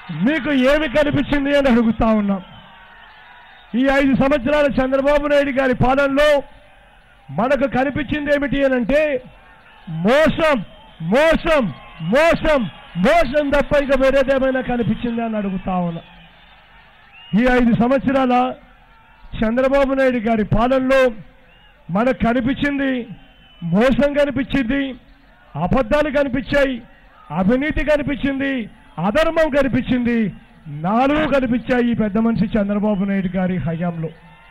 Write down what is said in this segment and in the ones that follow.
మీకు ఏమి కనిపించింది అని అడుగుతా ఉన్నాం ఈ ఐదు సంవత్సరాల చంద్రబాబు నాయుడు గారి పాలనలో మనకు కనిపించింది ఏమిటి అని అంటే మోసం మోసం మోసం మోసం తప్ప ఇక వేరేదేమైనా కనిపించింది అని అడుగుతా ఉన్నా ఈ ఐదు సంవత్సరాల చంద్రబాబు నాయుడు గారి పాలనలో మనకు కనిపించింది మోసం కనిపించింది అబద్ధాలు కనిపించాయి అవినీతి కనిపించింది అధర్మం కనిపించింది నాలుగు కనిపించాయి ఈ పెద్ద మనిషి చంద్రబాబు నాయుడు గారి హయాంలో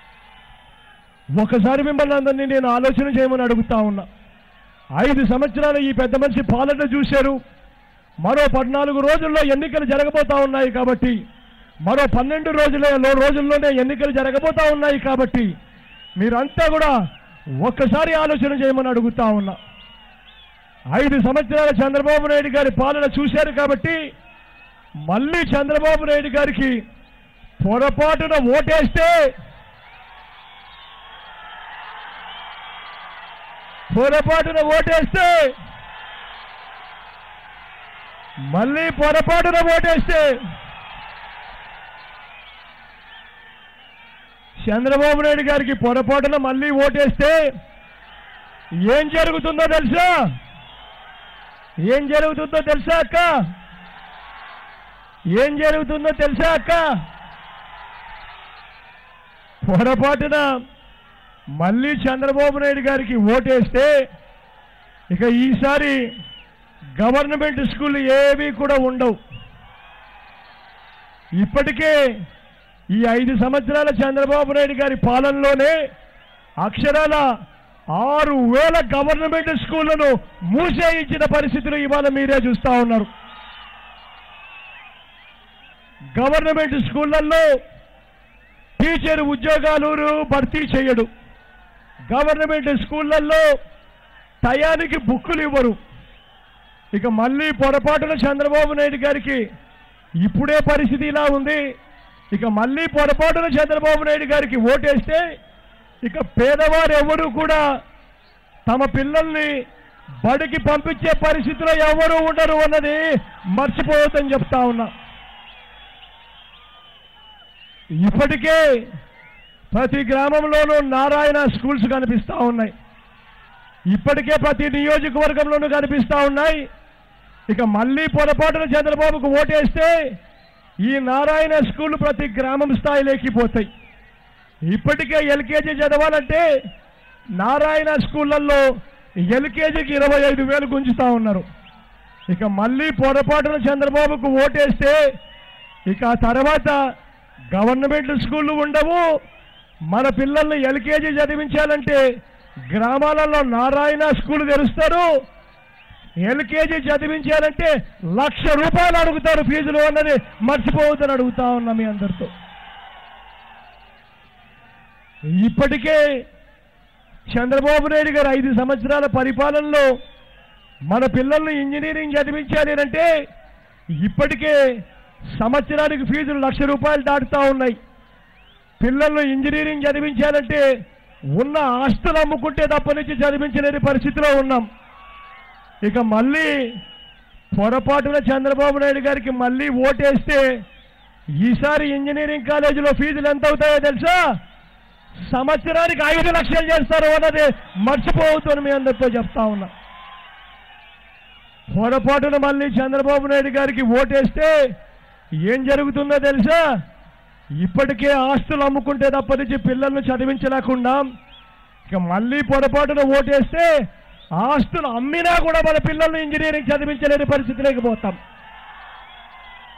ఒకసారి మిమ్మల్ని అందరినీ నేను ఆలోచన చేయమని అడుగుతా ఉన్నా ఐదు సంవత్సరాలు ఈ పెద్ద మనిషి పాలన చూశారు మరో పద్నాలుగు రోజుల్లో ఎన్నికలు జరగబోతా ఉన్నాయి కాబట్టి మరో పన్నెండు రోజులే లో- రోజుల్లోనే ఎన్నికలు జరగబోతా ఉన్నాయి కాబట్టి మీరంతా కూడా ఒక్కసారి ఆలోచన చేయమని అడుగుతా ఉన్నా ఐదు సంవత్సరాల చంద్రబాబు నాయుడు గారి పాలన చూశారు కాబట్టి మళ్ళీ చంద్రబాబు నాయుడు గారికి పొరపాటున ఓటేస్తే పొరపాటున ఓటేస్తే మళ్ళీ పొరపాటున ఓటేస్తే చంద్రబాబు నాయుడు గారికి పొరపాటున మళ్ళీ ఓటేస్తే ఏం జరుగుతుందో తెలుసా ఏం జరుగుతుందో తెలుసా అక్క ఏం జరుగుతుందో తెలుసా అక్క పొరపాటున మళ్ళీ చంద్రబాబు నాయుడు గారికి ఓటేస్తే ఇక ఈసారి గవర్నమెంట్ స్కూల్ ఏవి కూడా ఉండవు ఇప్పటికే ఈ ఐదు సంవత్సరాల చంద్రబాబు నాయుడు గారి పాలనలోనే అక్షరాల ఆరు వేల గవర్నమెంట్ స్కూళ్లను మూసేయించిన పరిస్థితులు ఇవాళ మీరే చూస్తా ఉన్నారు గవర్నమెంట్ స్కూళ్ళల్లో టీచర్ ఉద్యోగాలు భర్తీ చేయడు గవర్నమెంట్ స్కూళ్ళల్లో టయానికి బుక్కులు ఇవ్వరు ఇక మళ్ళీ పొరపాటున చంద్రబాబు నాయుడు గారికి ఇప్పుడే పరిస్థితి ఇలా ఉంది ఇక మళ్ళీ పొరపాటున చంద్రబాబు నాయుడు గారికి ఓటేస్తే ఇక పేదవారు ఎవరు కూడా తమ పిల్లల్ని బడికి పంపించే పరిస్థితిలో ఎవరు ఉండరు అన్నది మర్చిపోవద్దని చెప్తా ఉన్నా ఇప్పటికే ప్రతి గ్రామంలోనూ నారాయణ స్కూల్స్ కనిపిస్తా ఉన్నాయి ఇప్పటికే ప్రతి నియోజకవర్గంలోనూ కనిపిస్తా ఉన్నాయి ఇక మళ్ళీ పొరపాటున చంద్రబాబుకు ఓటేస్తే ఈ నారాయణ స్కూల్ ప్రతి గ్రామం స్థాయిలోకి పోతాయి ఇప్పటికే ఎల్కేజీ చదవాలంటే నారాయణ స్కూళ్ళల్లో ఎల్కేజీకి ఇరవై ఐదు వేలు గుంజుతా ఉన్నారు ఇక మళ్ళీ పొరపాటున చంద్రబాబుకు ఓటేస్తే ఇక ఆ తర్వాత గవర్నమెంట్ స్కూళ్ళు ఉండవు మన పిల్లల్ని ఎల్కేజీ చదివించాలంటే గ్రామాలలో నారాయణ స్కూల్ తెరుస్తారు ఎల్కేజీ చదివించాలంటే లక్ష రూపాయలు అడుగుతారు ఫీజులు అన్నది మర్చిపోవద్దని అడుగుతా ఉన్నా మీ అందరితో ఇప్పటికే చంద్రబాబు నాయుడు గారు ఐదు సంవత్సరాల పరిపాలనలో మన పిల్లల్ని ఇంజనీరింగ్ చదివించాలి అంటే ఇప్పటికే సంవత్సరానికి ఫీజులు లక్ష రూపాయలు దాటుతా ఉన్నాయి పిల్లల్ని ఇంజనీరింగ్ చదివించాలంటే ఉన్న ఆస్తులు అమ్ముకుంటే తప్ప నుంచి చదివించలేని పరిస్థితిలో ఉన్నాం ఇక మళ్ళీ పొరపాటున చంద్రబాబు నాయుడు గారికి మళ్ళీ ఓటేస్తే ఈసారి ఇంజనీరింగ్ కాలేజీలో ఫీజులు ఎంత అవుతాయో తెలుసా సంవత్సరానికి ఐదు లక్షలు చేస్తారు అన్నది మర్చిపోవద్దు మీ అందరితో చెప్తా ఉన్నా పొరపాటున మళ్ళీ చంద్రబాబు నాయుడు గారికి ఓటేస్తే ఏం జరుగుతుందో తెలుసా ఇప్పటికే ఆస్తులు అమ్ముకుంటే తప్ప నుంచి పిల్లల్ని చదివించలేకుండా ఇక మళ్ళీ పొరపాటున ఓటేస్తే ఆస్తులు అమ్మినా కూడా మన పిల్లల్ని ఇంజనీరింగ్ చదివించలేని పరిస్థితిలోకి పోతాం